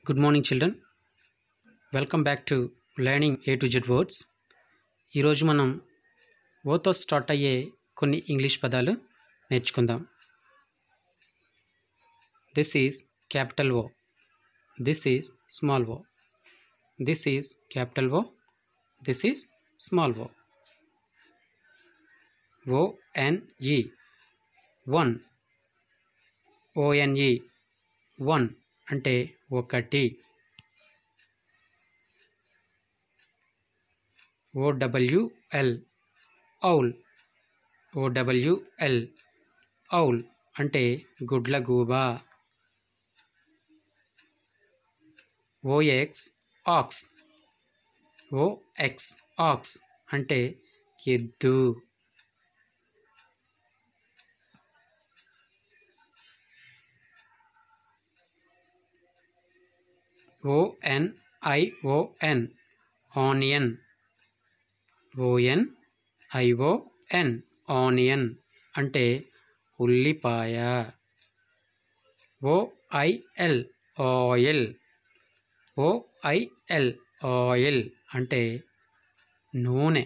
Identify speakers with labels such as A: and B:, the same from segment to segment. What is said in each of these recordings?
A: good morning children welcome back to learning A to Z words ఈరోజు మనం ఓతో start అయ్యే కొన్ని ఇంగ్లీష్ పదాలు నేర్చుకుందాం this is capital O this is small O this is capital O this is small O O N E one O N E one అంటే ఒకటి O W L owl O W L owl అంటే గుడ్లగూబ ఓఎక్స్ ఆక్స్ ఓఎక్స్ ఆక్స్ అంటే ఎద్దు O N I O N onion O N I O N onion అంటే ఉల్లిపాయ O I L oil O I L oil అంటే నూనె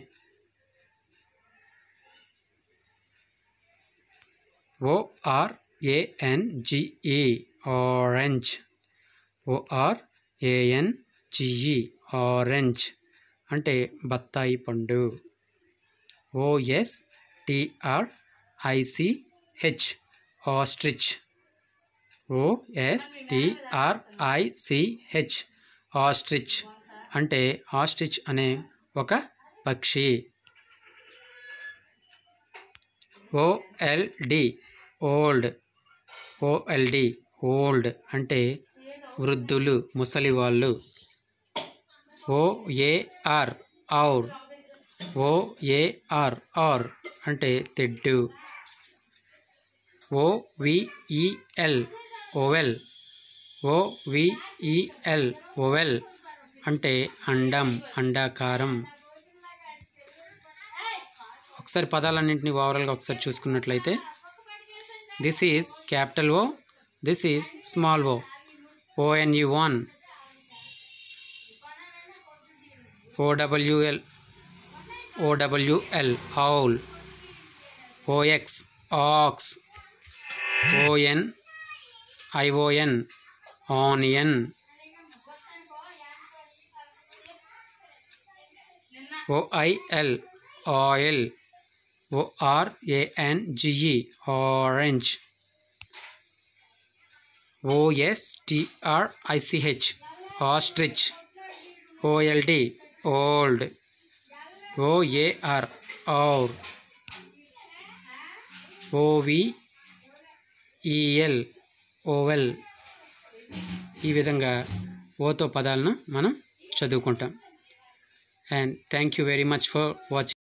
A: ఓఆర్ఏఎన్జిఈ ఆరెంజ్ ఓఆర్ ఏఎన్జిఈ ఆరెంజ్ అంటే బత్తాయి పండు O S T R I C H ostrich O S T R I C H ostrich అంటే ఆస్ట్రిచ్ అనే ఒక పక్షి ఓఎల్డి ఓల్డ్ ఓఎల్డి ఓల్డ్ అంటే వృద్ధులు ముసలి వాళ్ళు ఓఏఆర్ ఔర్ ఓఏఆర్ ఆర్ అంటే తెడ్డు ఓవిఈఎల్ ఓవెల్ ఓవిఈఎల్ ఓవెల్ అంటే అండం అండాకారం ఒకసారి పదాలన్నింటినీ ఓవరాల్గా ఒకసారి చూసుకున్నట్లయితే this is capital O this is small oh ఓఎన్యు one ఓడబ్ల్యూఎల్ ఓడబ్ల్యూఎల్ howl OX aux ఓఎన్ I O N onion OIL oil ఓఆర్ఏఎన్జిఈ orange ఓఎస్టిఆర్ఐసిహెచ్ ostrich OLD old ఓఏఆర్ Aur ఓవిఈఎల్ oval ఈ విధంగా ఓతో పదాలను మనం చదువుకుంటాం and thank you very much for watching